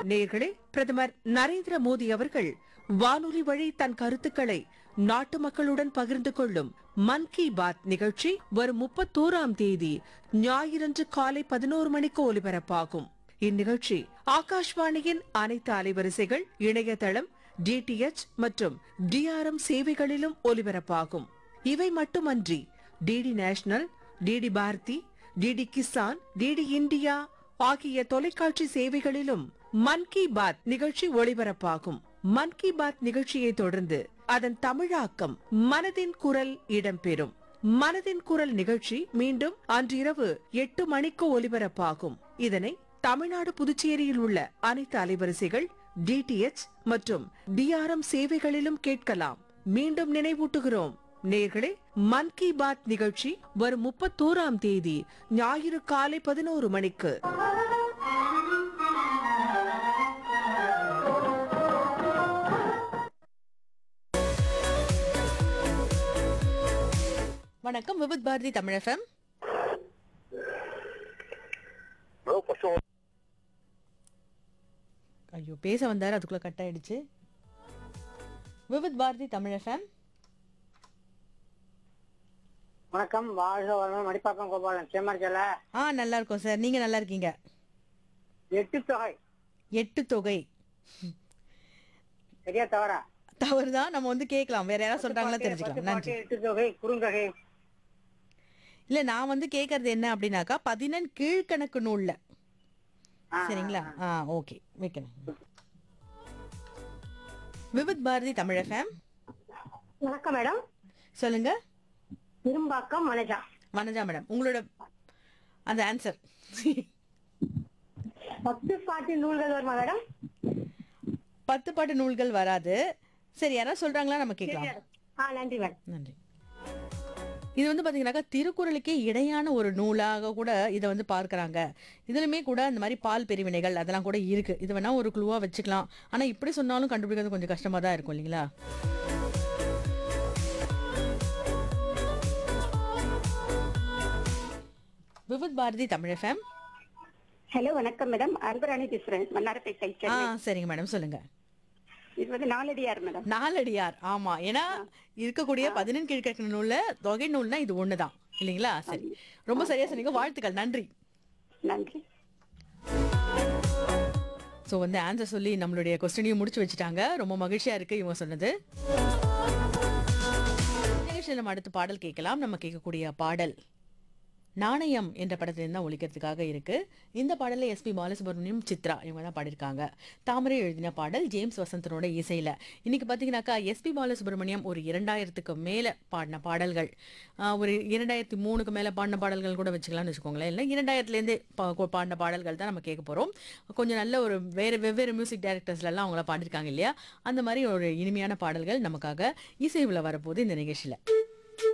நேர்களே பிரதமர் நரேந்திர மோடி அவர்கள் வானொலி வழி தன் கருத்துக்களை நாட்டு மக்களுடன் பகிர்ந்து கொள்ளும் மன் கி பாத் நிகழ்ச்சி வரும் முப்பத்தோராம் தேதி ஞாயிறன்று காலை பதினோரு மணிக்கு ஒலிபரப்பாகும் இந்நிகழ்ச்சி ஆகாஷ்வாணியின் அனைத்து அலைவரிசைகள் இணையதளம் டிடிஎச் மற்றும் டிஆர்எம் சேவைகளிலும் ஒலிபரப்பாகும் இவை மட்டுமன்றி DD national DD Bharati DD Kisan DD India ஆகிய தொலைக்காட்சி சேவைகளிலும் மன் கி பாத் நிகழ்ச்சி ஒளிபரப்பாகும் மன் கி பாத் நிகழ்ச்சியை தொடர்ந்து அதன் தமிழாக்கம் மனதின் குரல் இடம்பெறும் மனதின் குரல் நிகழ்ச்சி மீண்டும் அன்றிரவு எட்டு மணிக்கு ஒலிபரப்பாகும் இதனை தமிழ்நாடு புதுச்சேரியில் உள்ள அனைத்து அலைவரிசைகள் டிடிஎச் மற்றும் டிஆர்எம் சேவைகளிலும் கேட்கலாம் மீண்டும் நினைவூட்டுகிறோம் நேர்களே மன் கி பாத் நிகழ்ச்சி வரும் முப்பத்தோராம் தேதி ஞாயிறு காலை பதினோரு மணிக்கு வணக்கம் Vividh Bharati Tamil FM hello first ஐயோ பேச வந்தாரு அதுக்குள்ள கட் ஆயிடுச்சு விபத் பாரதி தமிழ் எஃப்எம் வணக்கம் வாழ்க வளமுடன் மணிப்பாக்கம் கோபாலன் சேமர்ஜல ஆ நல்லா இருக்கோம் சார் நீங்க நல்லா இருக்கீங்க எட்டு தொகை எட்டு தொகை சரியா தவறா தவறுதான் நம்ம வந்து கேட்கலாம் வேற யாராவது சொல்றாங்களா பத்து தெரிஞ்சுக்கலாம் பாட்டு, நன்றி எட்டு தொகை குறுந்தொகை இல்ல நான் வந்து கேக்குறது என்ன அப்படின்னாக்கா பதினெண் கீழ்கணக்கு நூல்ல ஆ, சரிங்களா ஆ ஓகே வைக்கணும் விபத் பாரதி தமிழ் எஃப்எம் வணக்கம் மேடம் சொல்லுங்க இரும்பாக்கம் மனஜா வனஜா மேடம் உங்களோட அந்த ஆன்சர் பத்து பாட்டு நூல்கள் வருமா மேடம் பத்து பாட்டு நூல்கள் வராது சரி யாராவது சொல்றாங்களா நம்ம கேட்கலாம் ஆ நன்றி மேடம் நன்றி இது வந்து பாத்தீங்கன்னாக்கா திருக்குறளுக்கே இடையான ஒரு நூலாக கூட இதை வந்து பார்க்கறாங்க இதுலயுமே கூட இந்த மாதிரி பால் பிரிவினைகள் அதெல்லாம் கூட இருக்கு இது வேணா ஒரு குழுவா வச்சுக்கலாம் ஆனா இப்படி சொன்னாலும் கண்டுபிடிக்கிறது கொஞ்சம் கஷ்டமா தான் இருக்கும் இல்லைங்களா விவித் பாரதி தமிழ் எஃப்எம் ஹலோ வணக்கம் மேடம் அன்பராணி பேசுறேன் மன்னாரப்பேட்டை ஆ சென்னை சரிங்க மேடம் சொல்லுங்க இது வந்து நாலடியார் மேடம் நாலடியார் ஆமா ஏன்னா இருக்கக்கூடிய பதினெண் கீழ்கணக்கு நூல்ல தொகை நூல்னா இது ஒண்ணுதான் இல்லைங்களா சரி ரொம்ப சரியா சொன்னீங்க வாழ்த்துக்கள் நன்றி நன்றி ஸோ வந்து ஆன்சர் சொல்லி நம்மளுடைய கொஸ்டினையும் முடிச்சு வச்சுட்டாங்க ரொம்ப மகிழ்ச்சியா இருக்கு இவங்க சொன்னது நிகழ்ச்சியில் நம்ம அடுத்து பாடல் கேட்கலாம் நம்ம கேட்கக்கூடிய பாடல் நாணயம் என்ற படத்திலிருந்து தான் ஒழிக்கிறதுக்காக இருக்கு இந்த பாடலை எஸ்பி பாலசுப்ரமணியம் சித்ரா இவங்க தான் பாடியிருக்காங்க தாமரை எழுதின பாடல் ஜேம்ஸ் வசந்தனோட இசையில இன்னைக்கு பார்த்தீங்கன்னாக்கா எஸ்பி பாலசுப்ரமணியம் ஒரு இரண்டாயிரத்துக்கு மேல பாடின பாடல்கள் ஆஹ் ஒரு இரண்டாயிரத்தி மூணுக்கு மேல பாடின பாடல்கள் கூட வச்சுக்கலாம்னு வச்சுக்கோங்களேன் இல்லை இரண்டாயிரத்துலேருந்தே பாடின பாடல்கள் தான் நம்ம கேட்க போறோம் கொஞ்சம் நல்ல ஒரு வேறு வெவ்வேறு மியூசிக் டைரக்டர்ஸ்லாம் அவங்கள பாடியிருக்காங்க இல்லையா அந்த மாதிரி ஒரு இனிமையான பாடல்கள் நமக்காக இசைவில் வரப்போகுது இந்த நிகழ்ச்சியில்